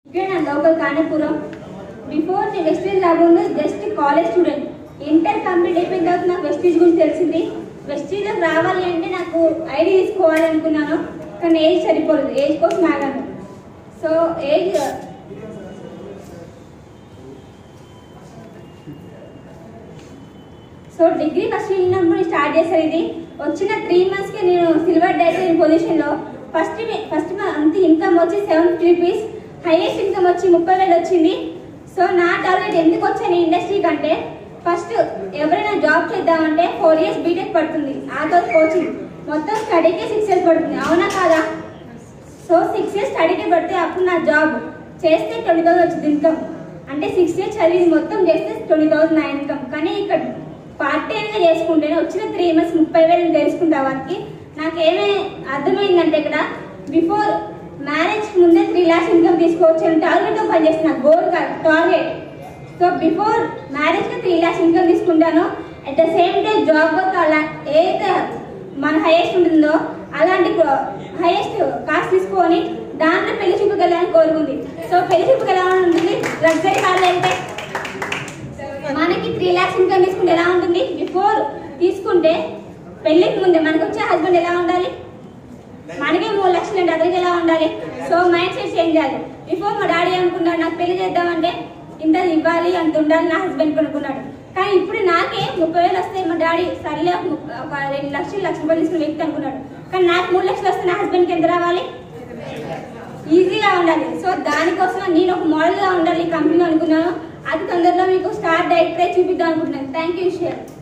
ఇక్కడ నా local Kanapuram before the వెస్టేజ్ రాబోను just college student inter complete అయిపోయిన తర్వాత నాకు వెస్టేజ్ గురించి తెలిసింది వెస్టేజ్లోకి రావాలి అంటే నాకు ఐడి తీసుకోవాలి అనుకున్నాను కానీ ఏజ్ సరిపోలేదు ఏజ్ కోసం ఆగాను so age so degree first వెళ్ళినప్పుడు స్టార్ట్ చేశారు ఇది వచ్చిన త్రీ మంత్స్కి నేను సిల్వర్ డైరెక్టర్ పొజిషన్లో ఫస్ట్ ఫస్ట్ అంత ఇన్కమ్ వచ్చి seven fifty rupees highest income వచ్చి ముప్పై వేలు వచ్చింది సో నా టార్గెట్ ఎందుకు వచ్చాను ఈ ఇండస్ట్రీ కంటే ఫస్ట్ ఎవరైనా జాబ్ చేద్దామంటే ఫోర్ ఇయర్స్ బీటెక్ పడుతుంది ఆ తర్వాత కోచింగ్ మొత్తం స్టడీకే సిక్స్ ఇయర్స్ పడుతుంది అవునా కాదా సో సిక్స్ ఇయర్స్ స్టడీకి పడితే అప్పుడు నా జాబ్ చేస్తే ట్వంటీ థౌసండ్ వచ్చింది ఇన్కమ్ అంటే సిక్స్ ఇయర్స్ చదివి మొత్తం చేస్తే ట్వంటీ థౌసండ్ నా ఇన్కమ్ కానీ ఇక్కడ పార్ట్ టైంగా చేసుకుంటేనే వచ్చిన త్రీ మంత్స్ ముప్పై వేలు తెలుసుకుంటా వారికి నాకేమీ అర్థమైందంటే ఇక్కడ బిఫోర్ మ్యారేజ్ ముందే త్రీ లాక్స్ ఇన్కమ్ తీసుకోవచ్చు అని టార్గెట్తో పనిచేస్తున్నా గోల్ కాదు టార్గెట్ సో బిఫోర్ మ్యారేజ్కి త్రీ లాక్స్ ఇన్కమ్ తీసుకుంటాను at the same time job work అలా ఏదైతే మన హైయెస్ట్ ఉంటుందో అలాంటి హైయెస్ట్ కాస్ట్ తీసుకొని దాంట్లో పెళ్లి చూపుకి వెళ్ళాలని కోరుకుంది సో పెళ్లి చూపుకి ఎలా ఉంటుంది లగ్జరీ కార్లు వెళ్తే మనకి త్రీ లాక్స్ ఇన్కమ్ తీసుకుంటే ఎలా ఉంటుంది బిఫోర్ తీసుకుంటే పెళ్లికి ముందే మనకు వచ్చే హస్బెండ్ ఎలా ఉండాలి మనకే మూడు లక్షలు అంటే అతనికి ఎలా ఉండాలి సో మైండ్ సెట్ చేంజ్ చేయాలి బిఫోర్ మా డాడీ అనుకున్నాడు నాకు పెళ్లి చేద్దామంటే ఇంత ఇవ్వాలి అంత ఉండాలి నా హస్బెండ్ అనుకున్నాడు కానీ ఇప్పుడు నాకే ముప్పై వేలు వస్తే మా డాడీ సర్లే ఒక ము- ఒక రెండు లక్షలు లక్ష రూపాయలు తీసుకుని వ్యక్తి అనుకున్నాడు కానీ నాకు మూడు లక్షలు వస్తే నా హస్బెండ్కి ఎంత రావాలి ఈజీగా ఉండాలి సో దానికోసం నేను ఒక మోడల్గా ఉండాలి ఈ కంపెనీ అనుకున్నాను అది తొందరలో మీకు స్టార్ డైరెక్టరే చూపిద్దాం అనుకుంటున్నాను థ్యాంక్ యూ షేర్